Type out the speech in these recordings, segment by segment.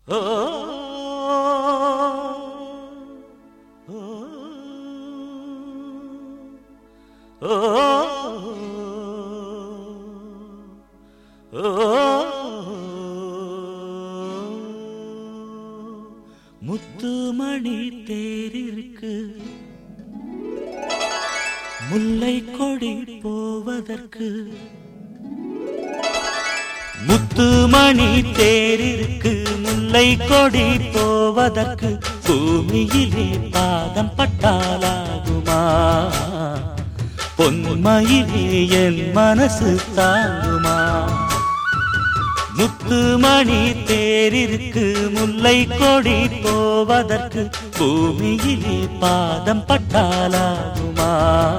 ஓ ஓ ஓ முத்துமணி தேரிருக்கு முல்லை கொடி போவதற்கு முத்துமணி தேரிருக்கு முல்லை கொடி போவதற்கு பூமியிலே பாதம் பட்டாலாகுமா பொன்மையிலே என் மனசு தாங்குமா முத்துமணி தேரிருக்கு முல்லை கொடி போவதற்கு பூமியிலே பாதம் பட்டாலாகுமா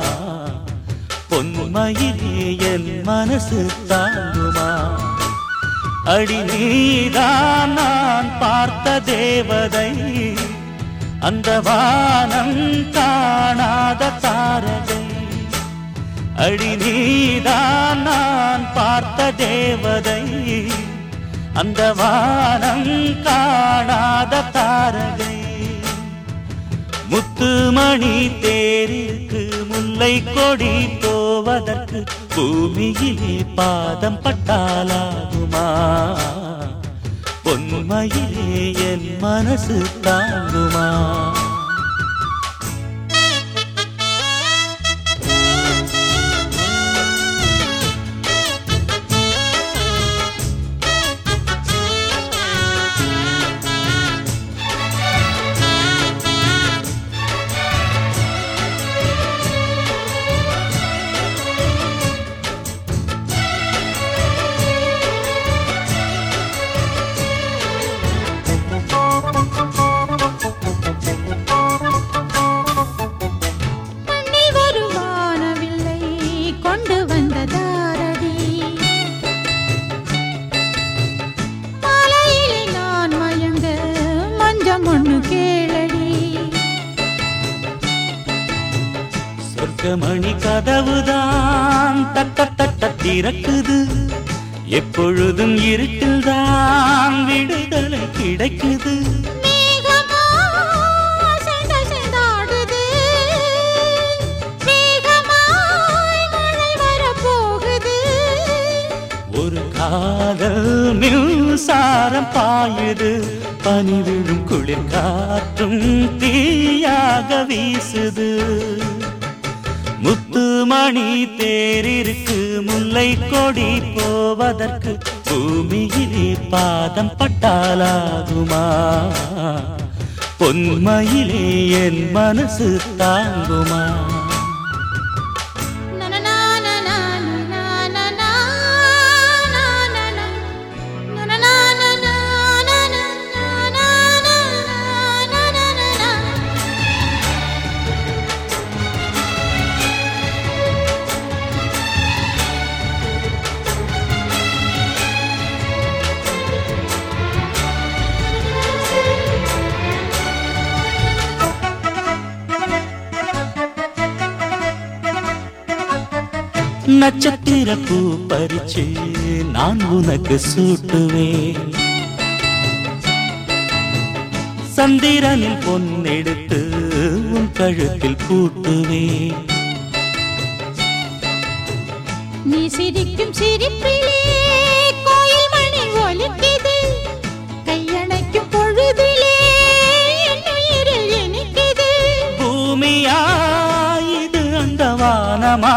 பொன்மையிலே என் மனசு தாங்குமா அடி நீதான் நான் பார்த்த தேவதை அந்த வானம் காணாத தாரகை அடி நீதான் நான் பார்த்த தேவதை அந்த வானம் காணாத தாரகை முத்துமணி தேரிற்கு முல்லை கொடி போவதற்கு பூமியிலே பாதம் பட்டாலாகுமா பொன்மையிலே என் மனசு தாங்குமா மண்ணில் ஒரு வானவில்லை கொண்டு வந்த தாரடி மாலையிலே நான் மயங்க மஞ்சம் ஒண்ணு கேளடி சொர்க்கமணி கதவுதான் தட்ட தட்ட திறக்குது எப்பொழுதும் இருட்டில்தான் விடுதலை கிடைக்குது மேகமா செண்ட செண்டாடுது வேகமாய் மழை வரப்போகுது ஒரு காதல் மின்சாரம் பாயுது பனி விழும் குளிர் காற்றும் தீயாக வீசுது முத்துமணி தேரிருக்கு முல்லை கொடி போவதற்கு பூமியிலே பாதம் பட்டாலாகுமா பொன்மையிலே என் மனசு தாங்குமா நட்சத்திர பூ பறிச்சு நான் உனக்கு சூட்டுவேன் சந்திரனில் பொன்னெடுத்து உன் கழுத்தில் பூட்டுவேன் நீ சிரிக்கும் சிரிப்பிலே கோயில் மணி ஒலிக்குது கையணைக்கும் பொழுதிலே என் உயிரில் இனிக்குது பூமியா இது அந்த வானமா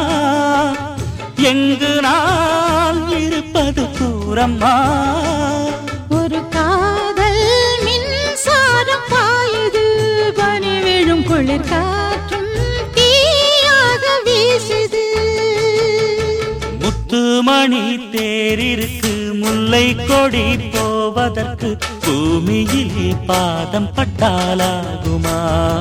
எங்கு நான் இருப்பது தூரம்மா ஒரு காதல் மின்சாரம் பாயுது பனி விழும் குளிர் காற்றும் தீயாக வீசுது முத்துமணி தேரிருக்கு முல்லை கொடி போவதற்கு பூமியிலே பாதம் பட்டாலாகுமா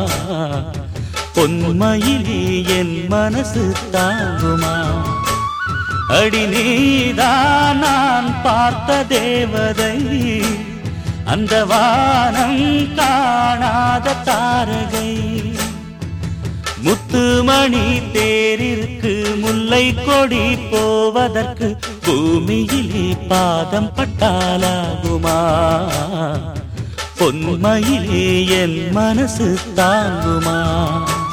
பொன்மையிலே என் மனசு தாங்குமா அடி நீதான் நான் பார்த்த தேவதை அந்த வானம் காணாத தாரகை முத்துமணி தேரிற்கு முல்லை கொடி போவதற்கு பூமியிலே பாதம் பட்டாலாகுமா பொன்மையிலே என் மனசு தாங்குமா